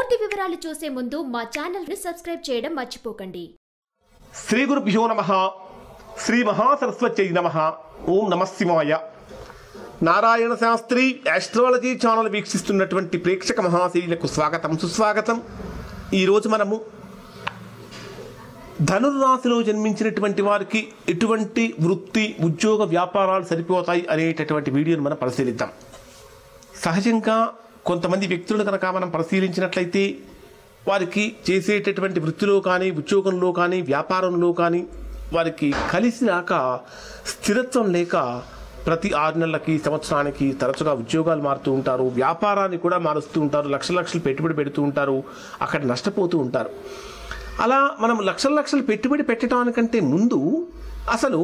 పూర్తి వివరాలు చూసే ముందు మా ఛానల్ ని సబ్స్క్రైబ్ చేయడం మర్చిపోకండి శ్రీ గురుభ్యో నమ శ్రీ మహాసరస్వత్యై నమ ఓం నమ శివాయ నారాయణ శాస్త్రి ఆస్ట్రాలజీ ఛానల్ వీక్షిస్తున్నటువంటి ప్రేక్షక మహాశీలకు స్వాగతం సుస్వాగతం ఈరోజు మనము ధనుర్రాశిలో జన్మించినటువంటి వారికి ఎటువంటి వృత్తి ఉద్యోగ వ్యాపారాలు సరిపోతాయి అనేటటువంటి వీడియోను మనం పరిశీలిద్దాం సహజంగా కొంతమంది వ్యక్తులను కనుక మనం పరిశీలించినట్లయితే వారికి చేసేటటువంటి వృత్తిలో కానీ ఉద్యోగంలో కానీ వ్యాపారంలో కానీ వారికి కలిసి రాక స్థిరత్వం లేక ప్రతి ఆరు నెలలకి సంవత్సరానికి తరచుగా ఉద్యోగాలు మారుతూ ఉంటారు వ్యాపారాన్ని కూడా మారుస్తూ ఉంటారు లక్షల లక్షలు పెట్టుబడి పెడుతూ ఉంటారు అక్కడ నష్టపోతూ ఉంటారు అలా మనం లక్షల లక్షలు పెట్టుబడి పెట్టడానికంటే ముందు అసలు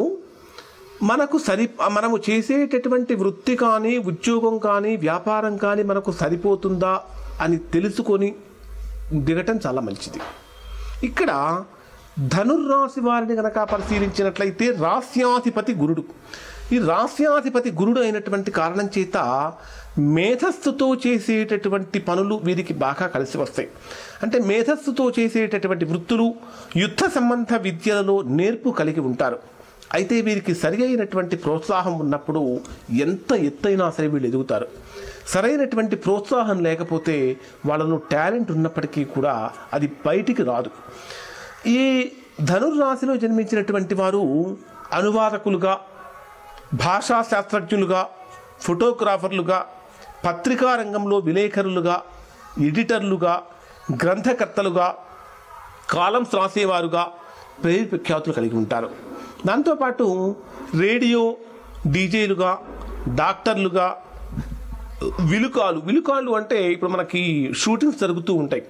మనకు సరి మనము చేసేటటువంటి వృత్తి కానీ ఉద్యోగం కానీ వ్యాపారం కానీ మనకు సరిపోతుందా అని తెలుసుకొని దిగటం చాలా మంచిది ఇక్కడ ధనుర్రాశి వారిని కనుక పరిశీలించినట్లయితే రాస్యాధిపతి గురుడు ఈ రాస్యాధిపతి గురుడు అయినటువంటి కారణం చేత మేధస్సుతో చేసేటటువంటి పనులు వీరికి బాగా కలిసి వస్తాయి అంటే మేధస్సుతో చేసేటటువంటి వృత్తులు యుద్ధ సంబంధ విద్యలలో నేర్పు కలిగి ఉంటారు అయితే వీరికి సరి అయినటువంటి ప్రోత్సాహం ఉన్నప్పుడు ఎంత ఎత్తైనా సరే వీళ్ళు ఎదుగుతారు సరైనటువంటి ప్రోత్సాహం లేకపోతే వాళ్ళలో టాలెంట్ ఉన్నప్పటికీ కూడా అది బయటికి రాదు ఈ ధనుర్రాశిలో జన్మించినటువంటి వారు అనువాదకులుగా భాషా శాస్త్రజ్ఞులుగా ఫోటోగ్రాఫర్లుగా పత్రికా రంగంలో విలేకరులుగా ఎడిటర్లుగా గ్రంథకర్తలుగా కాలమ్స్ రాసేవారుగా పేరు ప్రఖ్యాతులు కలిగి ఉంటారు దాంతోపాటు రేడియో డీజేలుగా డాక్టర్లుగా విలుకాలు విలుకాలు అంటే ఇప్పుడు మనకి షూటింగ్స్ జరుగుతూ ఉంటాయి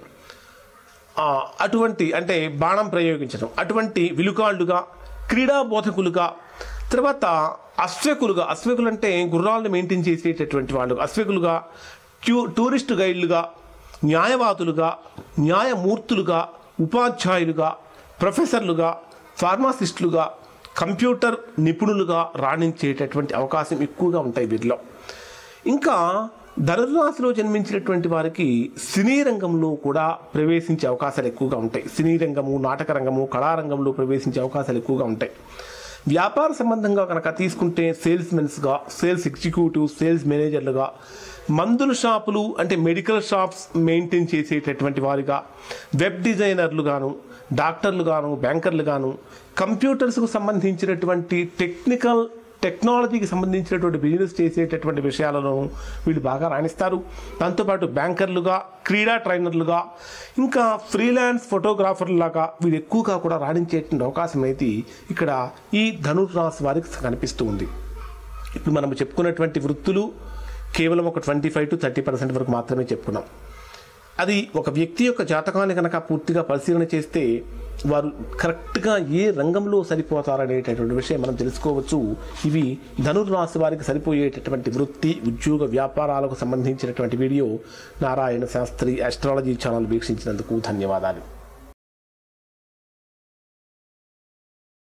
ఆ, అటువంటి అంటే బాణం ప్రయోగించడం అటువంటి విలుకాళ్ళుగా క్రీడా బోధకులుగా తర్వాత అశ్వకులుగా అశ్వకులు అంటే గుర్రాలను మెయింటైన్ చేసేటటువంటి వాళ్ళు అశ్వకులుగా ట్యూ టూరిస్ట్ గైడ్లుగా న్యాయవాదులుగా న్యాయమూర్తులుగా ఉపాధ్యాయులుగా ప్రొఫెసర్లుగా ఫార్మాసిస్టులుగా కంప్యూటర్ నిపుణులుగా రాణించేటటువంటి అవకాశం ఎక్కువగా ఉంటాయి వీరిలో ఇంకా ధనుర్రాశిలో జన్మించినటువంటి వారికి సినీ రంగంలో కూడా ప్రవేశించే అవకాశాలు ఎక్కువగా ఉంటాయి సినీ రంగము నాటక రంగము కళారంగంలో ప్రవేశించే అవకాశాలు ఎక్కువగా ఉంటాయి వ్యాపార సంబంధంగా కనుక తీసుకుంటే సేల్స్ మెన్స్గా సేల్స్ ఎగ్జిక్యూటివ్ సేల్స్ మేనేజర్లుగా మందుల షాపులు అంటే మెడికల్ షాప్స్ మెయింటైన్ చేసేటటువంటి వారిగా వెబ్ డిజైనర్లుగాను డాక్టర్లుగాను బ్యాంకర్లుగాను కంప్యూటర్స్కు సంబంధించినటువంటి టెక్నికల్ టెక్నాలజీకి సంబంధించినటువంటి బిజినెస్ చేసేటటువంటి విషయాలను వీళ్ళు బాగా రాణిస్తారు దాంతోపాటు బ్యాంకర్లుగా క్రీడా ట్రైనర్లుగా ఇంకా ఫ్రీలాన్స్ ఫోటోగ్రాఫర్లాగా వీళ్ళు ఎక్కువగా కూడా రాణించేటువంటి అవకాశం అయితే ఇక్కడ ఈ ధనుర్రాశి వారికి కనిపిస్తూ ఉంది ఇప్పుడు మనం చెప్పుకున్నటువంటి వృత్తులు కేవలం ఒక twenty five to thirty percent వరకు మాత్రమే చెప్పుకున్నాం అది ఒక వ్యక్తి యొక్క జాతకాన్ని కనుక పూర్తిగా పరిశీలన చేస్తే వారు కరెక్ట్గా ఏ రంగంలో సరిపోతారనేటటువంటి విషయం మనం తెలుసుకోవచ్చు ఇవి ధనుర్రాశి వారికి సరిపోయేటటువంటి వృత్తి ఉద్యోగ వ్యాపారాలకు సంబంధించినటువంటి video Narayana Sastry astrology channel వీక్షించినందుకు ధన్యవాదాలు